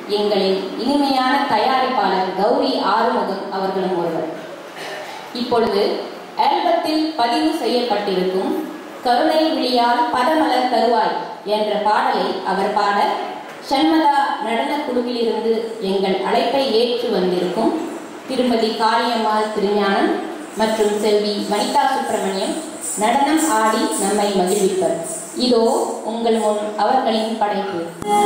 எங்களின் இனிமையான தயாரிப்பாளர் கௌரி ஆறுமுகம் அவர்களும் ஒருவர் இப்பொழுது ஆல்பத்தில் பதிவு செய்யப்பட்டிருக்கும் கருணை விழியால் பதமலர் தருவாய் என்ற பாடலை அவர் பாட சண்மதா நடனக் குழுவிலிருந்து எங்கள் அழைப்பை ஏற்று வந்திருக்கும் திருமதி காளியம்மாள் திருஞானம் மற்றும் செல்வி வனிதா சுப்பிரமணியம் நடனம் ஆடி நம்மை மகிழ்விப்பர் இதோ உங்கள் முன் அவர்களின் படைப்பு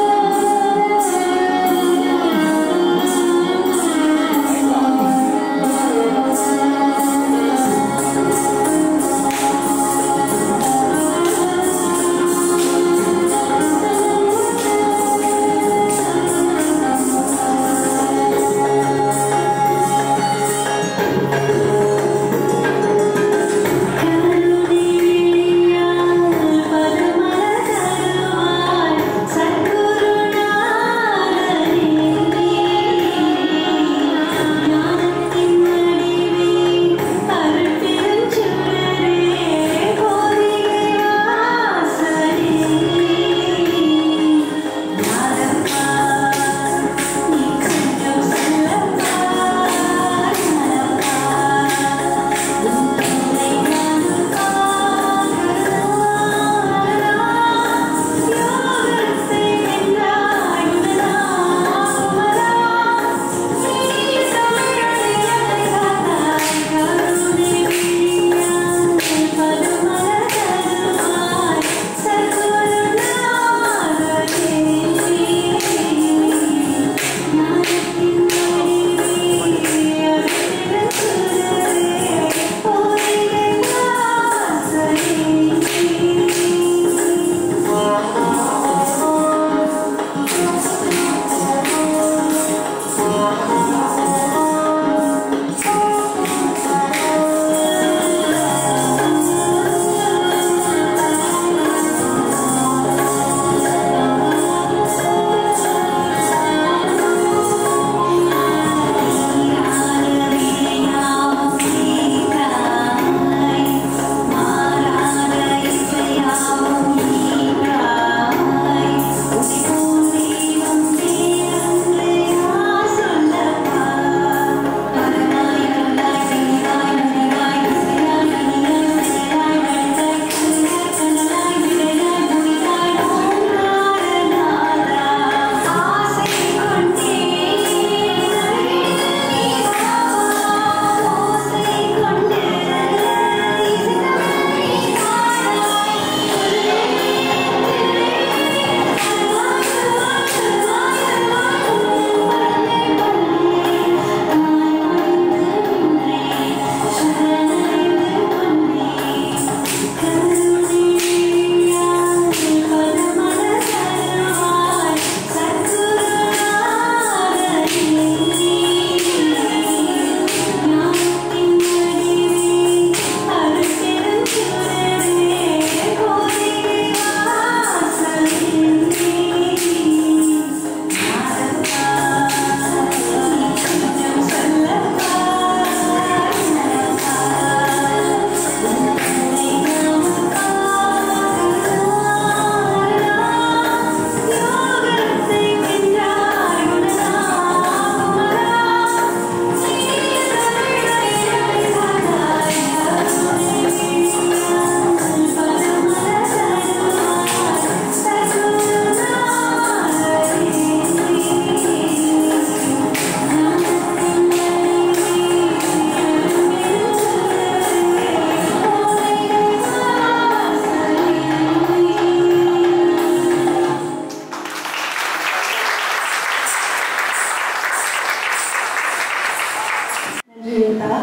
ஜீவிதா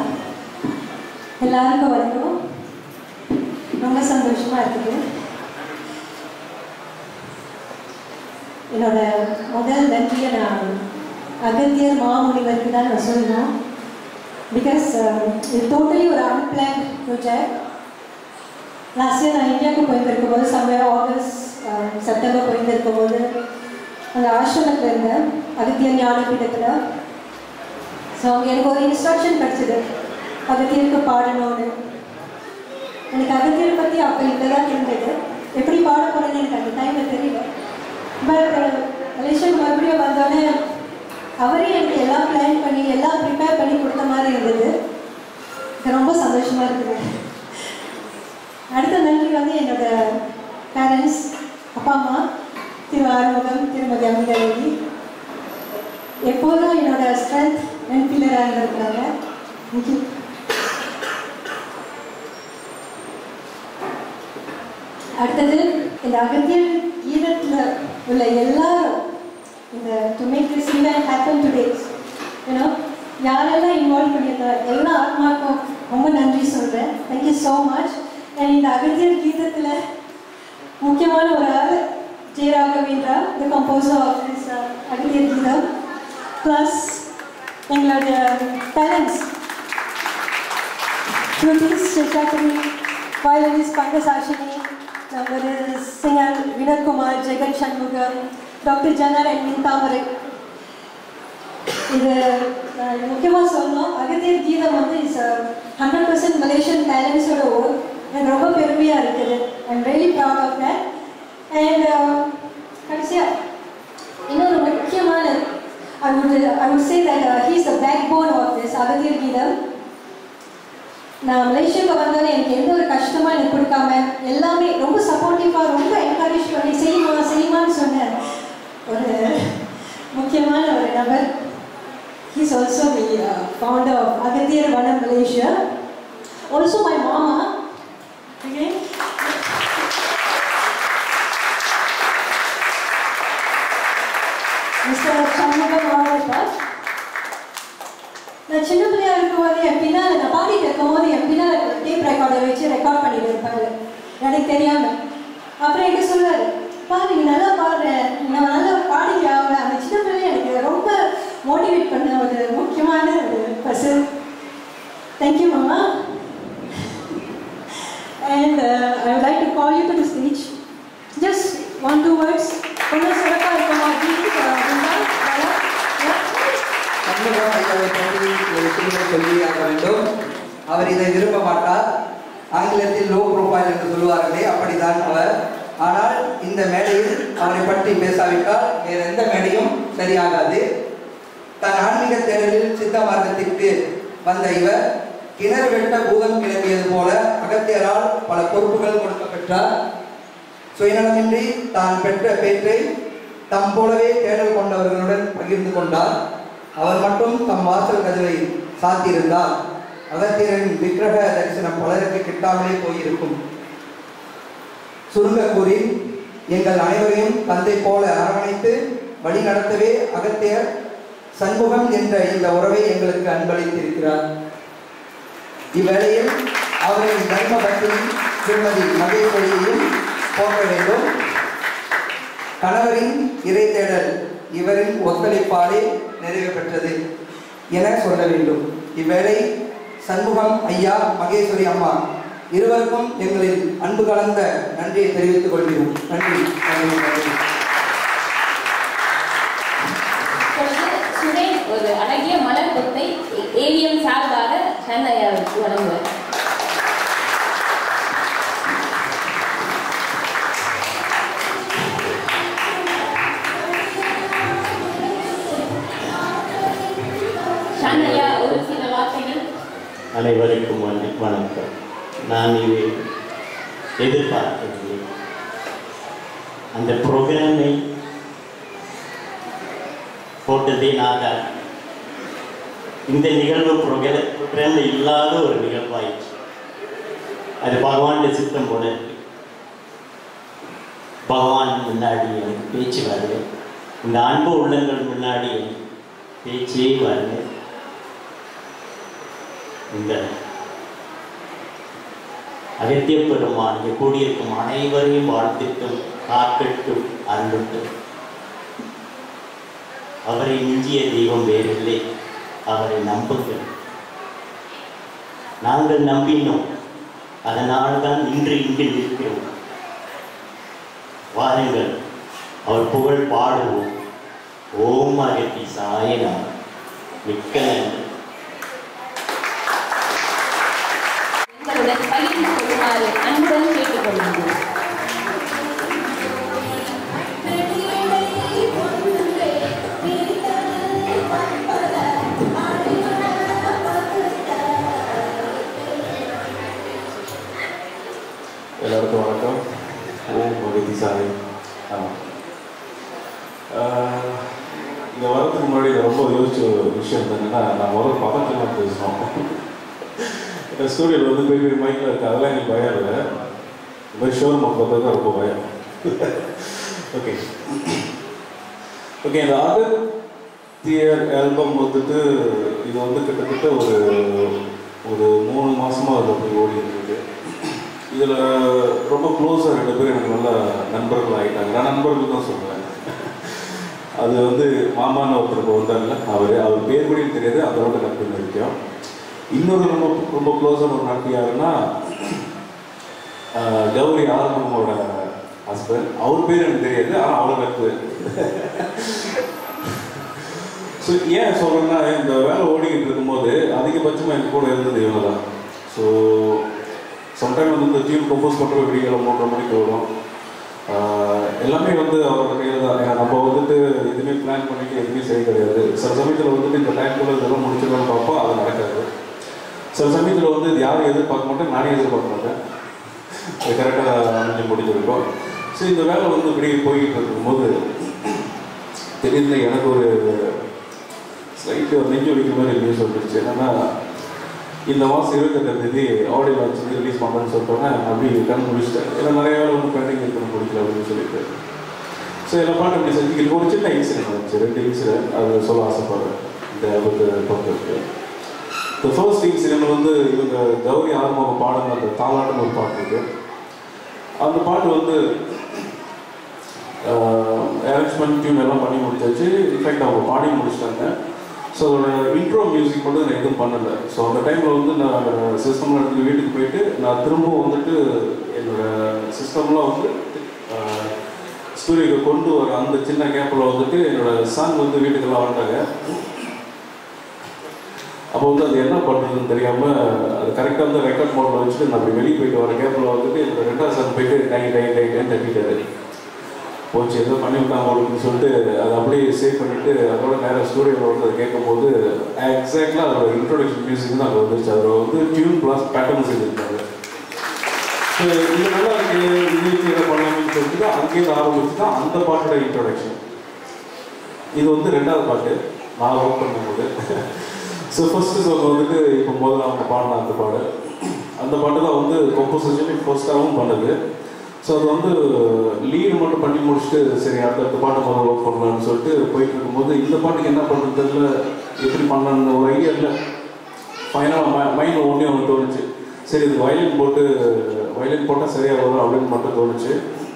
எல்லாருக்கும் வணக்கம் ரொம்ப சந்தோஷமா இருக்குது என்னோட முதல் நன்றியை நான் அகத்தியர் மாமுனிவருக்கு தான் நான் சொல்லணும் பிகாஸ் இது டோட்டலி ஒரு அன்பிளான் ப்ரொஜெக்ட் லாஸ்ட் இயர் நான் இந்தியாவுக்கு போயிருந்திருக்கும் போது சம்வேர் ஆகஸ்ட் செப்டம்பர் போயிருந்திருக்கும் போது அந்த ஆசிரமத்தில் இருந்தேன் அகத்தியர் ஞானபீடத்தில் ஸோ அங்கே எனக்கு ஒரு இன்ஸ்ட்ரக்ஷன் கிடச்சிது அகத்தியருக்கு பாடணும்னு எனக்கு அகத்தியரை பற்றி அப்போ இப்போ தான் தெரிஞ்சது எப்படி பாட போகிறேன்னு எனக்கு அந்த டைமில் தெரியல பட் மலேசியாவுக்கு மறுபடியும் வந்தோடனே அவரே எனக்கு எல்லாம் பிளான் பண்ணி எல்லாம் ப்ரிப்பேர் பண்ணி கொடுத்த மாதிரி இருந்தது எனக்கு ரொம்ப சந்தோஷமாக இருக்குது அடுத்த நன்றி வந்து என்னோட பேரண்ட்ஸ் அப்பா அம்மா திரு ஆறுமுகம் திருமதி அமிதேவி எப்போதும் என்னோட ஸ்ட்ரென்த் அண்ட் பில்லராக இருந்திருக்காங்க தேங்க்யூ அடுத்தது இந்த அகத்தியல் கீதத்தில் உள்ள எல்லாரும் இந்த to make this event happen today you know யாரெல்லாம் இன்வால்வ் பண்ணியிருந்தாங்க எல்லா ஆத்மாக்கும் ரொம்ப நன்றி சொல்கிறேன் தேங்க்யூ ஸோ மச் அண்ட் இந்த அகத்தியல் கீதத்தில் முக்கியமான ஒரு ஆள் Jaya Raghavendra the composer of this Agathiyal கீதம் ப்ளஸ் எங்களுடைய parents Fruities, Shekhatri, violinist Pangasashini, நம்மளோட சிங்கர் வினோத்குமார் ஜெகன் சண்முகம் டாக்டர் ஜனர் அண்ட் மின்தாமரை இது நான் முக்கியமாக சொல்லணும் அகத்தியர் கீதம் வந்து இஸ் ஹண்ட்ரட் பர்சன்ட் மலேசியன் டேலண்ட்ஸோட ஒர்க் எனக்கு ரொம்ப பெருமையாக இருக்குது I'm really proud of that and கடைசியாக இன்னொரு முக்கியமான ஐ would I would say that uh, he is the backbone of this Agathiyar கீதம் நான் மலேசியாவுக்கு வந்தோடனே எனக்கு எந்த ஒரு கஷ்டமாக எனக்கு கொடுக்காம எல்லாமே ரொம்ப சப்போர்ட்டிவாக ரொம்ப என்கரேஜ் பண்ணி செய்யுமா செய்யுமான்னு சொன்ன ஒரு முக்கியமான ஒரு நபர் he's also the founder of Agathiyar வனம் மலேசியா ஆல்சோ மை மாமா ஓகே மிஸ்டர் சண்முகம் மாவட்டம் நான் சின்ன பிள்ளையா இருக்கும்போது என் பின்னால் நான் பாடிட்டு இருக்கும்போது என் பின்னால் டேப் ரெக்கார்டர் வச்சு ரெக்கார்ட் பண்ணிட்டு இருப்பாரு எனக்கு தெரியாம அப்புறம் என்கிட்ட சொல்றாரு பா நீங்க நல்லா பாடுற நான் நல்லா பாடிக்க அவங்க அந்த சின்ன பிள்ளை எனக்கு ரொம்ப மோட்டிவேட் பண்ண ஒரு முக்கியமான ஒரு பர்சன் தேங்க்யூ மாமா and I would like to call you to the stage just one two words கொஞ்சம் சிறப்பாக இருக்குமா அப்படின்னா சண்முகம் ஐயாவை பற்றி ஒரு சிறுமை சொல்லியாக வேண்டும் அவர் இதை விரும்ப மாட்டார் ஆங்கிலத்தில் லோ ப்ரொஃபைல் என்று சொல்லுவார்களே அப்படிதான் அவர் ஆனால் இந்த மேடையில் அவரை பற்றி பேசாவிட்டால் வேறு எந்த மேடையும் சரியாகாது தன் ஆன்மீக தேடலில் சித்த மார்க்கத்திற்கு வந்த இவர் கிணறு வெட்ட பூதம் கிளம்பியது போல அகத்தியரால் பல பொறுப்புகள் கொடுக்க பெற்றார் சுயநலமின்றி தான் பெற்ற பேற்றை தம் போலவே தேடல் கொண்டவர்களுடன் பகிர்ந்து கொண்டார் அவர் மட்டும் தம் வாசல் கதவை சாத்தியிருந்தால் அகத்தியரின் விக்கிரக தரிசனம் பலருக்கு கிட்டாமலே போயிருக்கும் சுருங்க கூறி எங்கள் அனைவரையும் தந்தை போல அரவணைத்து வழி நடத்தவே அகத்தியர் சண்முகம் என்ற இந்த உறவை எங்களுக்கு அன்பளித்திருக்கிறார் இவ்வேளையில் அவரின் தர்ம பக்தி திருமதி மகேஸ்வரியையும் போற்ற வேண்டும் கணவரின் இறை தேடல் இவரின் ஒத்துழைப்பாலே நிறைவு பெற்றது என சொல்ல வேண்டும் இவ்வேளை சண்முகம் ஐயா மகேஸ்வரி அம்மா இருவருக்கும் எங்களின் அன்பு கலந்த நன்றியை தெரிவித்துக் கொள்கிறோம் நன்றி நன்றி நன்றி இப்பொழுது சுரேஷ் ஒரு அழகிய மலர் கொத்தை ஏவிஎம் சார்பாக சண்டையாவுக்கு வழங்குவார் சண்டையா ஒரு சில வார்த்தைகள் அனைவருக்கும் வண- வணக்கம் நான் இது எதிர்பார்க்கவில்லை அந்த ப்ரோக்ராமை போட்டதே நான் தான் இந்த நிகழ்வு ப்ரோக்ராம் ப்ரோக்ராமில் இல்லாத ஒரு நிகழ்வாயிடுச்சு அது பகவான் சித்தம் போல இருக்கு பகவான் முன்னாடி எனக்கு பேச்சு வரல இந்த அன்பு உள்ளங்கள் முன்னாடி எனக்கு பேச்சே வரல இந்த அகத்திய பெருமான் இங்கே கூடியிருக்கும் அனைவரையும் வாழ்த்திட்டும் காக்கட்டும் அருளட்டும் அவரை மிஞ்சிய தெய்வம் வேறில்லை அவரை நம்புங்கள் நாங்கள் நம்பினோம் அதனால் தான் இன்று இங்கு நிற்கிறோம் வாருங்கள் அவர் புகழ் பாடுவோம் ஓம் அகத்தி சாயனம் மிக்க நன்றி எங்களுடன் பகிர்ந்து கொள்ளுமாறு அன்புடன் கேட்டுக்கொள்கிறோம் இங்கே வரதுக்கு முன்னாடி நான் ரொம்ப யோசிச்ச ஒரு விஷயம் என்னன்னா நான் முதல்ல பக்கத்தில் பேசணும் ஸ்டூடியோவில் வந்து பெரிய பெரிய மைக்கில் இருக்கு அதெல்லாம் எனக்கு பயம் இல்லை இந்த மாதிரி ஷோர் மக்கள் தான் ரொம்ப பயம் ஓகே ஓகே இந்த அகத்தியர் ஆல்பம் வந்துட்டு இது வந்து கிட்டத்தட்ட ஒரு ஒரு மூணு மாசமா அது அப்படி ஓடி இருக்கு இதில் ரொம்ப க்ளோஸாக ரெண்டு பேரும் எனக்கு நல்ல நண்பர்கள் ஆகிட்டாங்க நான் நண்பர்கள் தான் சொல்லுவேன் அது வந்து மாமான்னு ஒருத்தருக்கு வந்தாங்கல்ல அவர் அவர் பேர் கூட எனக்கு தெரியாது அந்த அளவுக்கு நட்பு இருக்கோம் இன்னொரு ரொம்ப ரொம்ப க்ளோஸான ஒரு நட்பு யாருன்னா ஆஹ், கௌரி ஆறுமுகமோட ஹஸ்பண்ட் அவர் பேர் எனக்கு தெரியாது ஆனால் அவ்வளோ நட்பு ஸோ ஏன் சொல்கிறேன்னா இந்த வேலை ஓடிக்கிட்டு இருக்கும்போது அதிகபட்சமாக என் கூட இருந்தது இவங்க தான் ஸோ சம்டைம் வந்து இந்த டியூன் கம்போஸ் பண்ணுற விடியல் மூன்றரை மணிக்கு வரும் ஆஹ் எல்லாமே வந்து அவரோட கையில் தான் ஏன்னா நம்ம வந்துட்டு எதுவுமே பிளான் பண்ணிட்டு எதுவுமே செய்ய கிடையாது சில சமயத்தில் வந்துட்டு இந்த டைம்குள்ளே இதெல்லாம் முடிச்சிடலாம்னு பார்ப்போம் அது நடக்காது சில சமயத்தில் வந்து இது யாரும் எதிர்பார்க்க மாட்டேன் நானே எதிர்பார்க்க மாட்டேன் அது கரெக்டாக அமைஞ்சு முடிஞ்சிருக்கோம் ஸோ இந்த வேலை வந்து இப்படி போய்கிட்டு இருக்கும்போது திடீர்னு எனக்கு ஒரு ஸ்லைட்டு ஒரு நெஞ்சு வலிக்கிற மாதிரி நியூஸ் வந்துருச்சு என்னன்னா இந்த மாதம் இருபத்தெட்டாம் தேதி ஆடியோ லான்ச் வந்து ரிலீஸ் பண்ணுறேன்னு சொல்லிட்டோன்னே அப்படி கண் முடிச்சிட்டேன் ஏன்னா நிறைய வேலை வந்து பெண்டிங் இருக்கணும் முடிக்கல அப்படின்னு சொல்லிட்டு ஸோ எல்லா பாட்டு அப்படி செஞ்சுக்கிட்டு ஒரு சின்ன இன்சிடென்ட் வந்துச்சு ரெண்டு இன்சிடென்ட் அது சொல்ல ஆசைப்படுறேன் இந்த ஆபத்து பொறுத்தவரைக்கு இந்த ஃபர்ஸ்ட் இன்சிடென்ட் வந்து இவங்க கௌரி ஆறுமுகம் பாடுன அந்த தாலாட்டுன்னு ஒரு பாட்டு இருக்கு அந்த பாட்டு வந்து அரேஞ்ச்மெண்ட் டியூன் எல்லாம் பண்ணி முடிச்சாச்சு இன்ஃபேக்ட் அவங்க பாடி முடிச்சிட்டாங்க ஸோ அதோட இன்ட்ரோ மியூசிக் மட்டும் நான் எதுவும் பண்ணலை ஸோ அந்த டைமில் வந்து நான் சிஸ்டம்லாம் எடுத்து வீட்டுக்கு போயிட்டு நான் திரும்பவும் வந்துட்டு என்னோட சிஸ்டம்லாம் வந்து ஸ்டூடியோக்கு கொண்டு வர அந்த சின்ன கேப்பில் வந்துட்டு என்னோட சன் வந்து வீட்டுக்கெல்லாம் வந்துட்டாங்க அப்போ வந்து அது என்ன பண்ணுறதுன்னு தெரியாமல் அது கரெக்டாக வந்து ரெக்கார்ட் மோடில் வச்சுட்டு நான் அப்படி வெளியே போயிட்டு வர கேப்பில் வந்துட்டு என்னோட ரெண்டாவது சன் போயிட்டு டை டை டை டைன்னு தட்டிட்டாரு போச்சு ஏதோ பண்ணி விட்டாங்க அப்படின்னு சொல்லிட்டு அதை அப்படியே சேவ் பண்ணிட்டு அதோட நேராக ஸ்டூடியோவில் வந்து அதை கேட்கும்போது எக்ஸாக்டாக அதோட இன்ட்ரோடக்ஷன் மியூசிக் தான் அங்கே வந்துருச்சு அதில் வந்து டியூன் ப்ளஸ் பேட்டர்ன் செஞ்சுருக்காங்க ஸோ இது நல்லா இருக்கு இது வச்சு என்ன பண்ணலாம்னு சொல்லிட்டு அங்கேயிருந்து ஆரம்பிச்சு தான் அந்த பாட்டோட இன்ட்ரோடக்ஷன் இது வந்து ரெண்டாவது பாட்டு நான் ஒர்க் பண்ணும்போது ஸோ ஃபர்ஸ்ட் சாங் வந்துட்டு இப்போ முதல்ல அவங்க பாடின அந்த பாடு அந்த பாட்டு தான் வந்து கம்போசிஷன் ஃபர்ஸ்டாகவும் பண்ணுது ஸோ அது வந்து லீடு மட்டும் பண்ணி முடிச்சுட்டு சரி அடுத்த பாட்டு முதல்ல ஒர்க் பண்ணலாம்னு சொல்லிட்டு போயிட்டு இருக்கும்போது இந்த பாட்டுக்கு என்ன பண்ணுறது தெரியல எப்படி பண்ணலான்னு ஒரு ஐடியா இல்லை ஃபைனலாக மைண்ட் ஒன்றே ஒன்று தோணுச்சு சரி இது வயலின் போட்டு வயலின் போட்டால் சரியாக வரும் அப்படின்னு மட்டும் தோணுச்சு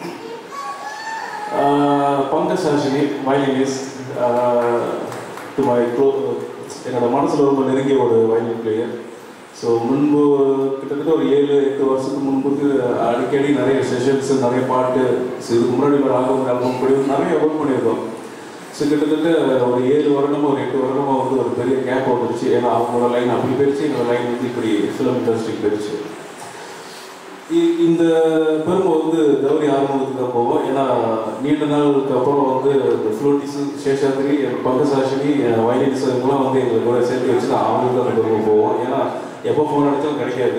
பங்கசாஷினி வயலினிஸ்ட் டு மை க்ளோ என்னோட மனசில் ரொம்ப நெருங்கிய ஒரு வயலின் பிளேயர் ஸோ முன்பு கிட்டத்தட்ட ஒரு ஏழு எட்டு வருஷத்துக்கு முன்புக்கு அடிக்கடி நிறைய செஷன்ஸ் நிறைய பாட்டு ஸோ இதுக்கு முன்னாடி ஒரு ஆல்பம் ஆல்பம் கூட நிறைய ஒர்க் பண்ணியிருக்கோம் ஸோ கிட்டத்தட்ட ஒரு ஏழு வருடமா ஒரு எட்டு வருடமா வந்து ஒரு பெரிய கேப் வந்துருச்சு ஏன்னா அவங்களோட லைன் அப்படி போயிடுச்சு என்னோட லைன் வந்து இப்படி ஃபிலிம் இண்டஸ்ட்ரிக்கு போயிடுச்சு இ- இந்த பெருமை வந்து கௌரி ஆரம்பத்துக்கு தான் போவோம் ஏன்னா நீண்ட நாளுக்கு அப்புறம் வந்து இந்த ஃப்ளூட்டிஸ் சேஷாத்திரி பங்கசாஷினி வயலின்ஸ் இதெல்லாம் வந்து எங்களுக்கு கூட சேர்த்து வச்சு நான் அவங்களுக்கு தான் அந்த பெருமை போவோம் ஏன்னா எப்போ ஃபோன் அடித்தாலும் கிடைக்காது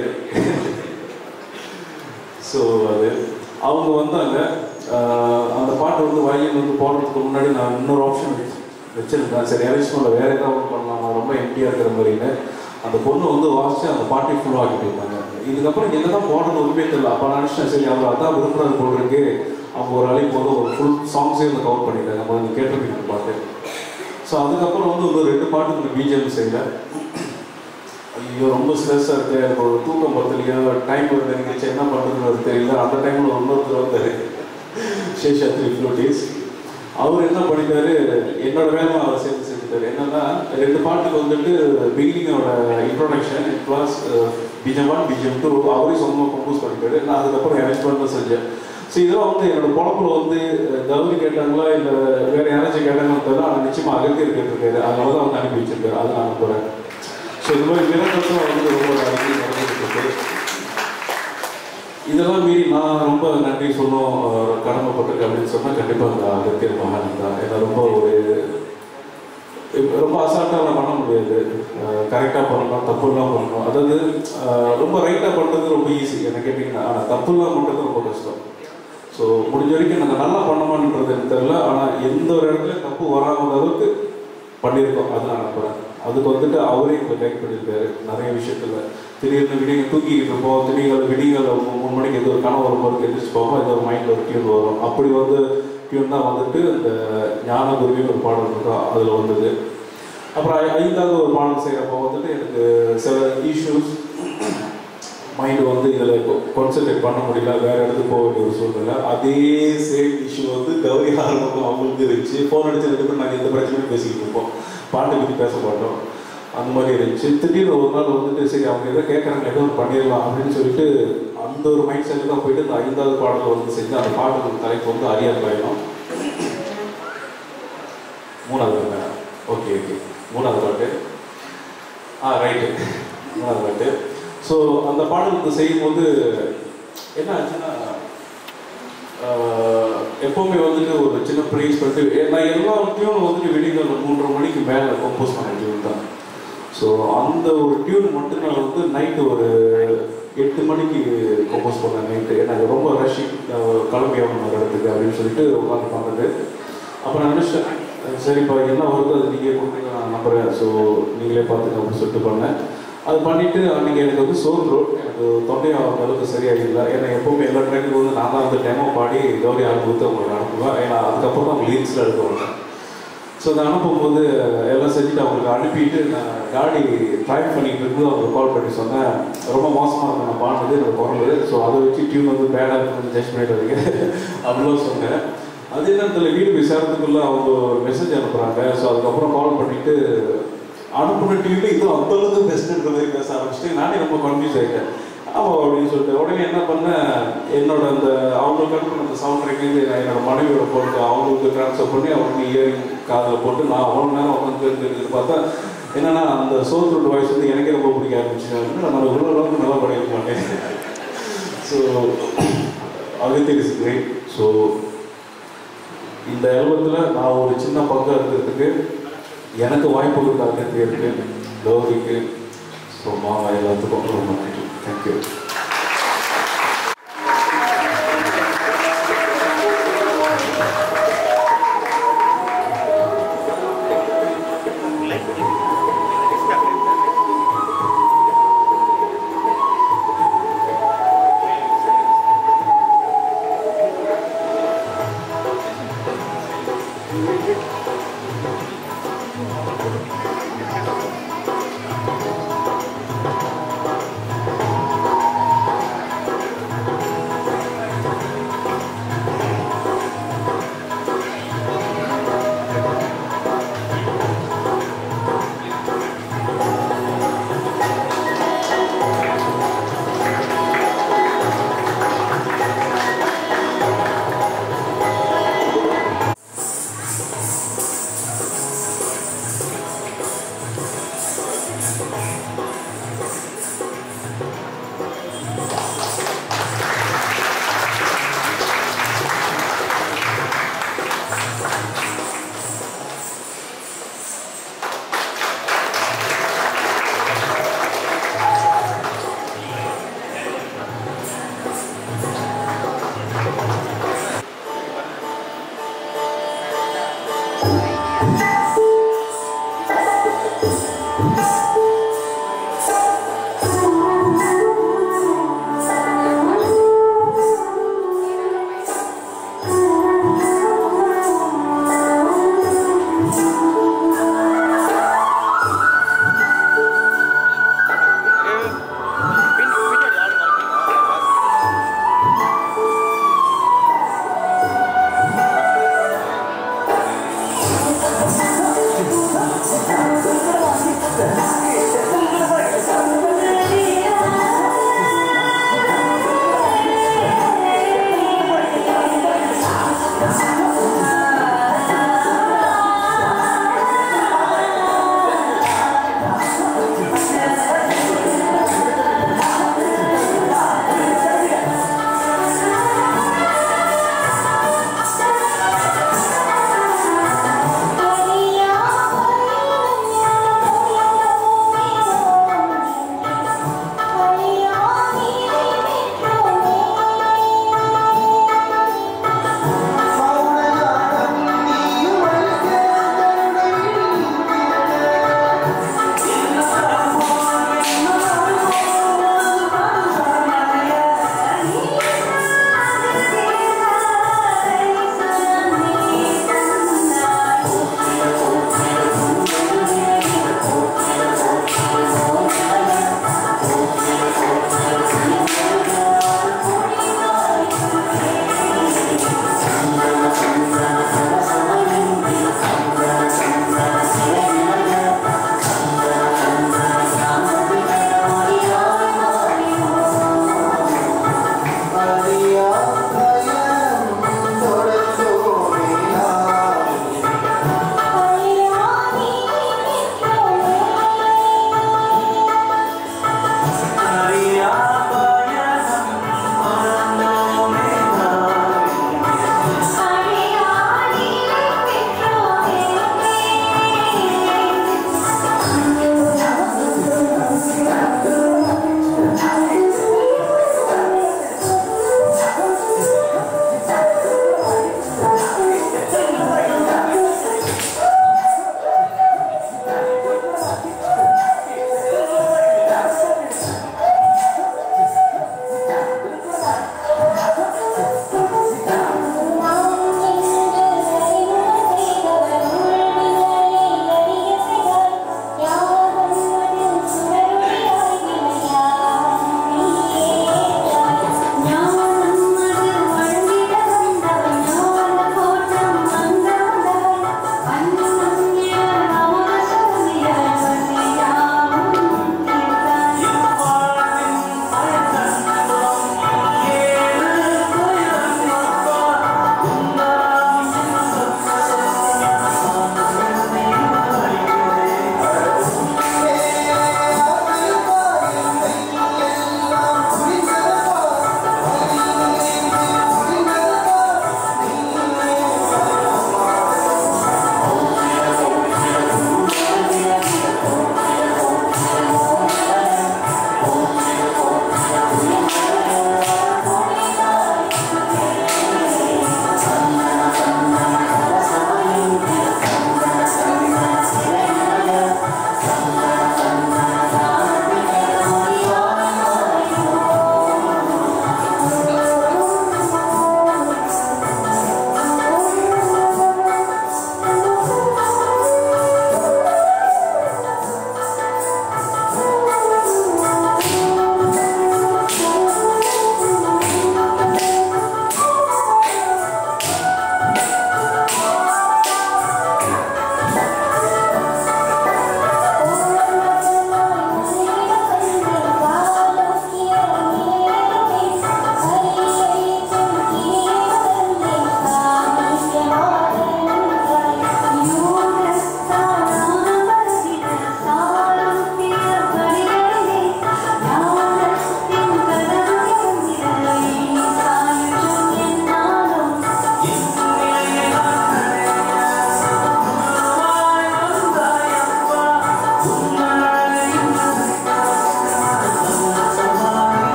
ஸோ அது அவங்க வந்தாங்க ஆஹ் அந்த பாட்டு வந்து வயலின் வந்து போடுறதுக்கு முன்னாடி நான் இன்னொரு ஆப்ஷன் வச்சிருந்தேன் சரி அரேஞ்ச்மெண்ட்டில் வேற ஏதாவது ஒன்று பண்ணலாமா ரொம்ப எம்டியாக இருக்கிற மாதிரின்னு அந்த பொண்ணு வந்து வாசிச்சு அந்த பாட்டை ஃபுல்லாக ஆக்கிட்டு இருந்தாங்க இதுக்கப்புறம் என்ன தான் போடணும் உண்மையே தெரியல அப்போ நான் நினச்சேன் சரி அவங்க அதான் விரும்புறது போல் இருக்கு அவங்க ஒரு அழைப்பு போது ஒரு ஃபுல் சாங்ஸே வந்து கவர் பண்ணிட்டாங்க நம்ம வந்து கேட்டிருக்கீங்க பாட்டு ஸோ அதுக்கப்புறம் வந்து ஒரு ரெண்டு பாட்டு இந்த பிஜிஎம் செய்யல ஐயோ ரொம்ப ஸ்ட்ரெஸ்ஸாக இருக்கு எனக்கு ஒரு தூக்கம் பத்தலையோ டைம் வந்து இருந்துச்சு என்ன பண்ணுறதுன்னு தெரியல அந்த டைமில் இன்னொருத்தர் வந்தார் சேஷாத்ரி ஃப்ளூட்டிஸ் அவர் என்ன பண்ணிட்டாரு என்னோட வேலை அவர் சேர்த்து செஞ்சுட்டாரு என்னன்னா ரெண்டு பாட்டுக்கு வந்துட்டு பிகினிங்கோட இன்ட்ரோடக்ஷன் ப்ளஸ் பிஜம் ஒன் பிஜம் டூ அவரே சொந்தமாக கம்போஸ் பண்ணிட்டாரு நான் அதுக்கப்புறம் அரேஞ்ச்மெண்ட் தான் செஞ்சேன் ஸோ இதெல்லாம் வந்து என்னோட பொழப்புல வந்து அஹ், கௌரி கேட்டாங்களா இல்லை வேற யாராச்சும் கேட்டாங்கன்னு தெரியல ஆனால் நிச்சயமாக அகத்தியர் கேட்டிருக்காரு அதனால தான் வந்து அனுப்பி வச்சிருக்காரு அது நான் அனுப்புகிறேன் ஸோ இந்த மாதிரி மிரட்டல்ஸும் வந்து ரொம்ப அடிக்கடி நடந்துட்டு இருக்கு இதெல்லாம் மீறி நான் ரொம்ப நன்றி சொல்லும் அஹ், கடமைப்பட்டிருக்கேன் அப்படின்னு சொன்னால் கண்டிப்பாக அந்த அகத்தியர் மகான் தான் ஏன்னா ரொம்ப ஒரு இப்ப ரொம்ப அசால்ட்டாக பண்ண முடியாது கரெக்டாக பண்ணணும் தப்புலாம் பண்ணணும் அதாவது அஹ், ரொம்ப ரைட்டாக பண்ணுறது ரொம்ப ஈஸி என்ன கேட்டிங்கன்னா ஆனால் தப்புலாம் பண்ணுறது ரொம்ப கஷ்டம் ஸோ முடிஞ்ச வரைக்கும் நாங்கள் நல்லா பண்ணோமான்றது எனக்கு தெரியல ஆனால் எந்த ஒரு இடத்துல தப்பு வராத அளவுக்கு பண்ணியிருக்கோம் அது நான் நம்புறேன் அதுக்கு வந்துட்டு அவரே எங்களை கைட் பண்ணியிருக்காரு நிறைய விஷயத்துல திடீர்னு விடிய தூக்கிக்கிட்டு இருப்போம் திடீர்னு விடியல் மூணு மணிக்கு எது ஒரு கனவு வரும்போது எந்திரிச்சு போகும் ஏதோ ஒரு மைண்டில் ஒரு டியூன் வரும் அப்படி வந்து டியூன் தான் வந்துட்டு இந்த ஞான குருவின்னு ஒரு பாடல் இருக்கா அதில் வந்தது அப்புறம் ஐ- ஐந்தாவது ஒரு பாடம் செய்கிறப்போ வந்துட்டு எனக்கு சில இஷ்யூஸ் மைண்டு வந்து இதில் கான்சென்ட்ரேட் பண்ண முடியல வேற இடத்துக்கு போக வேண்டிய ஒரு சூழ்நிலை அதே சேம் இஷ்யூ வந்து கௌரி ஆரம்பம் அவங்களுக்கு இருந்துச்சு ஃபோன் அடிச்சு ரெண்டு பேரும் நாங்கள் எந்த பிரச்சனையும் பேசிக்கிட்டு இருப்போம் பாட்டை பற்றி பேச மாட்டோம் அந்த மாதிரி இருந்துச்சு திடீர்னு ஒரு நாள் வந்துட்டு சரி அவங்க ஏதோ கேட்குறாங்க ஏதோ ஒன்று பண்ணிடலாம் அப்படின்னு சொல்லிட்டு அந்த ஒரு மைண்ட் செட்டில் தான் போயிட்டு இந்த ஐந்தாவது பாடலை வந்து செஞ்சு அந்த பாடலுக்கு தலைப்பு வந்து அரியார் பயணம் மூணாவது பாட்டு ஓகே ஓகே மூணாவது பாட்டு ஆ ரைட்டு மூணாவது பாட்டு ஸோ அந்த பாடலுக்கு செய்யும்போது என்ன ஆச்சுன்னா ஆஹ், எப்பவுமே வந்துட்டு ஒரு சின்ன ப்ரைஸ் பண்ணிட்டு நான் எல்லாத்தையும் வந்துட்டு வெளியில் மூன்றரை மணிக்கு மேலே கம்போஸ் பண்ண டியூன் தான் ஸோ அந்த ஒரு டியூன் மட்டும் நான் வந்து நைட்டு ஒரு எட்டு மணிக்கு கம்போஸ் பண்ணேன் நைட்டு எனக்கு ரொம்ப ரஷ்ஷிங் கிளம்பி ஆகணும் ஒரு இடத்துக்கு அப்படின்னு சொல்லிட்டு உட்காந்து பண்ணது அப்புறம் நான் நினச்சிட்டேன் அஹ் சரிப்பா என்ன வருது அது நீங்கள் கொடுத்தீங்க நான் நம்புறேன் ஸோ நீங்களே பார்த்துங்க அப்படின்னு சொல்லிட்டு பண்ணேன் அது பண்ணிட்டு அன்றைக்கி எனக்கு வந்து சோர்ந்துரும் எனக்கு தொண்டையும் அந்த அளவுக்கு சரியாகல ஏன்னா எப்பவுமே எல்லா ட்ரெண்டுக்கும் வந்து நான் தான் அந்த டெமோ பாடி கௌரி அனுபவத்தை உங்களுக்கு அனுப்புவேன் ஏன்னா அதுக்கப்புறம் தான் லிரிக்ஸில் எடுக்க வருவேன் ஸோ அதை அனுப்பும்போது எல்லாம் செஞ்சுட்டு அவங்களுக்கு அனுப்பிட்டு நான் காடி ட்ரைவ் பண்ணிட்டு இருக்கும்போது அவங்களுக்கு கால் பண்ணி சொன்னேன் ரொம்ப மோசமாக இருக்கு நான் பாடுறது எனக்கு குரல் ஸோ அதை வச்சு டியூன் வந்து பேடாக இருக்குன்னு ஜட்ஜ் பண்ணிட்டு வரீங்க அப்படிலாம் சொன்னேன் அதே நேரத்தில் வீடு போய் சேர்றதுக்குள்ள அவங்க ஒரு மெசேஜ் அனுப்புகிறாங்க ஸோ அதுக்கப்புறம் கால் பண்ணிட்டு அனுப்புன டியூனில் இது அந்த அளவுக்கு பெஸ்ட்டுன்ற மாதிரி பேச ஆரம்பிச்சுட்டு நானே ரொம்ப கன்ஃபியூஸ் ஆகிட்டேன் ஆமாம் அப்படின்னு சொல்லிட்டு உடனே என்ன பண்ணேன் என்னோட அந்த அவங்களுக்கு அனுப்பின அந்த சவுண்ட் ரெக்கைந்து நான் என்னோட மனைவியோட போட்டு அவங்களுக்கு ட்ரான்ஸ்ஃபர் பண்ணி அவங்களுக்கு இயரிங் காதில் போட்டு நான் அவ்வளோ நேரம் உட்காந்து கேட்டு பார்த்தா என்னன்னா அந்த சோத்ரோட வாய்ஸ் வந்து எனக்கே ரொம்ப பிடிக்க ஆரம்பிச்சு நான் இவ்வளோ அளவுக்கு நல்லா பண்ணியிருக்க மாட்டேன் so Agathiyar is great so இந்த ஆல்பத்தில் நான் ஒரு சின்ன பங்காக இருக்கிறதுக்கு எனக்கு வாய்ப்பு கொடுத்த அகத்தியருக்கு கௌரிக்கு ஸோ மாமா எல்லாத்துக்கும் ரொம்ப நன்றி தேங்க்யூ